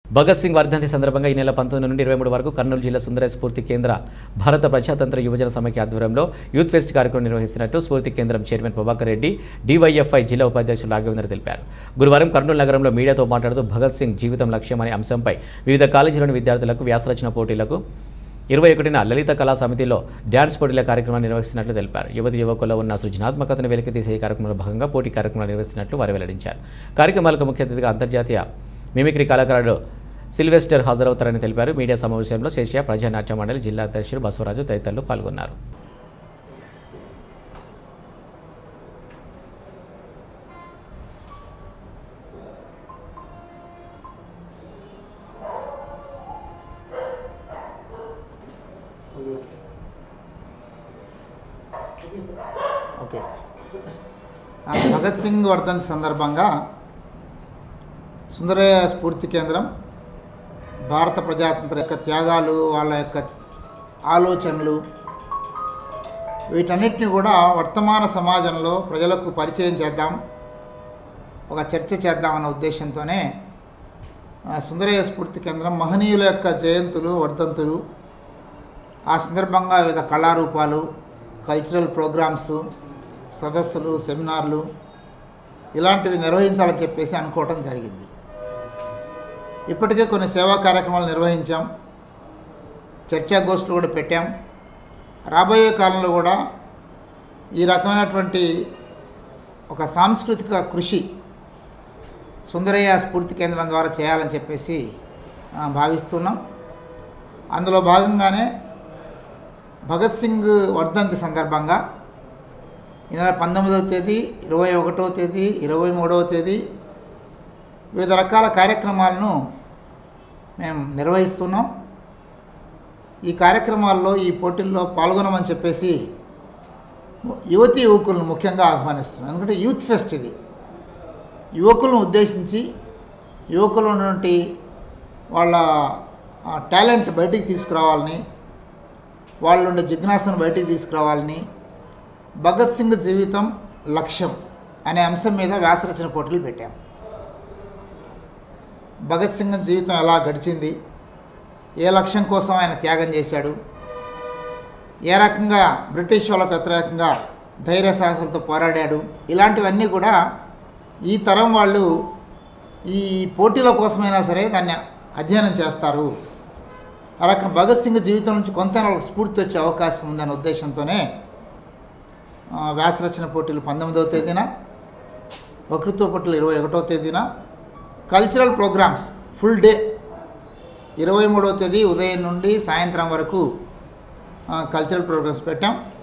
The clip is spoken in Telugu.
భగత్ సింగ్ వర్ధంతి సందర్భంగా ఈ నెల పంతొమ్మిది నుండి ఇరవై మూడు వరకు కర్నూలు జిల్లా సుందర స్ఫూర్తి కేంద్ర భారత ప్రజాతంత్ర యువజన సమైక్య ఆధ్వర్యంలో యూత్ ఫెస్ట్ కార్యక్రమం నిర్వహిస్తున్నట్టు స్ఫూర్తి కేంద్రం చైర్మన్ ప్రభాకర్ రెడ్డి డివైఎఫ్ఐ జిల్లా ఉపాధ్యక్షులు రాఘవేంద్ర తెలిపారు గురువారం కర్నూలు నగరంలో మీడియాతో మాట్లాడుతూ భగత్ సింగ్ జీవితం లక్ష్యం అనే అంశంపై వివిధ కాలేజీలోని విద్యార్థులకు వ్యాసరచన పోటీలకు ఇరవై ఒకటిన లలిత కళా సమితిలో డ్యాన్స్ పోటీల కార్యక్రమాన్ని నిర్వహిస్తున్నట్లు తెలిపారు యువతి యువకుల్లో ఉన్న సృజనాత్మకతను వెలికితీసే ఈ కార్యక్రమంలో భాగంగా పోటీ కార్యక్రమాలు నిర్వహిస్తున్నట్లు వారు వెల్లడించారు కార్యక్రమాలకు ముఖ్య అతిథిగా అంతర్జాతీయ మిమిక్రీ కళాకారుడు సిల్వెస్టర్ హాజరవుతారని తెలిపారు మీడియా సమావేశంలో శేషియా ప్రజానాట్య మండలి జిల్లా అధ్యక్షుడు బసవరాజు తదితరులు పాల్గొన్నారు ఓకే ఆ, భగత్ సింగ్ వర్ధంతి సందర్భంగా సుందరయ్య స్ఫూర్తి కేంద్రం భారత ప్రజాతంత్ర యొక్క త్యాగాలు వాళ్ళ యొక్క ఆలోచనలు వీటన్నిటిని కూడా వర్తమాన సమాజంలో ప్రజలకు పరిచయం చేద్దాం ఒక చర్చ చేద్దామన్న ఉద్దేశంతోనే ఆ, సుందరయ్య స్ఫూర్తి కేంద్రం మహనీయుల యొక్క జయంతులు వర్ధంతులు ఆ సందర్భంగా వివిధ కళారూపాలు కల్చరల్ ప్రోగ్రామ్స్ సదస్సులు సెమినార్లు ఇలాంటివి నిర్వహించాలని చెప్పేసి అనుకోవటం జరిగింది ఇప్పటికే కొన్ని సేవా కార్యక్రమాలు నిర్వహించాం చర్చాగోష్ఠులు కూడా పెట్టాం రాబోయే కాలంలో కూడా ఈ రకమైనటువంటి ఒక సాంస్కృతిక కృషి సుందరయ్య స్ఫూర్తి కేంద్రం ద్వారా చేయాలని చెప్పేసి ఆ, భావిస్తున్నాం అందులో భాగంగానే భగత్ సింగ్ వర్ధంతి సందర్భంగా ఈ నెల పంతొమ్మిదవ తేదీ ఇరవై ఒకటవ తేదీ ఇరవై మూడవ తేదీ వివిధ రకాల కార్యక్రమాలను మేము నిర్వహిస్తున్నాం ఈ కార్యక్రమాల్లో ఈ పోటీల్లో పాల్గొనమని చెప్పేసి యువతీ యువకులను ముఖ్యంగా ఆహ్వానిస్తున్నాం ఎందుకంటే యూత్ ఫెస్ట్ ఇది యువకులను ఉద్దేశించి యువకులు ఉన్నటువంటి వాళ్ళ టాలెంట్ బయటికి తీసుకురావాలని వాళ్ళు ఉండే జిజ్ఞాసను బయటికి తీసుకురావాలని భగత్ సింగ్ జీవితం లక్ష్యం అనే అంశం మీద వ్యాసరచన పోటీలు పెట్టాం భగత్ సింగ్ జీవితం ఎలా గడిచింది ఏ లక్ష్యం కోసం ఆయన త్యాగం చేశాడు ఏ రకంగా బ్రిటిష్ వాళ్ళకు వ్యతిరేకంగా ధైర్య సాహసాలతో పోరాడాడు ఇలాంటివన్నీ కూడా ఈ తరం వాళ్ళు ఈ పోటీల కోసమైనా సరే దాన్ని అధ్యయనం చేస్తారు ఆ రకం భగత్ సింగ్ జీవితం నుంచి కొంత వాళ్ళకి స్ఫూర్తి వచ్చే అవకాశం ఉందనే ఉద్దేశంతోనే ఆ, వ్యాసరచన పోటీలు పంతొమ్మిదవ తేదీన వక్తృత్వ పోటీలు ఇరవై ఒకటవ తేదీన కల్చరల్ ప్రోగ్రామ్స్ ఫుల్ డే ఇరవై మూడవ తేదీ ఉదయం నుండి సాయంత్రం వరకు ఆ, కల్చరల్ ప్రోగ్రామ్స్ పెట్టాం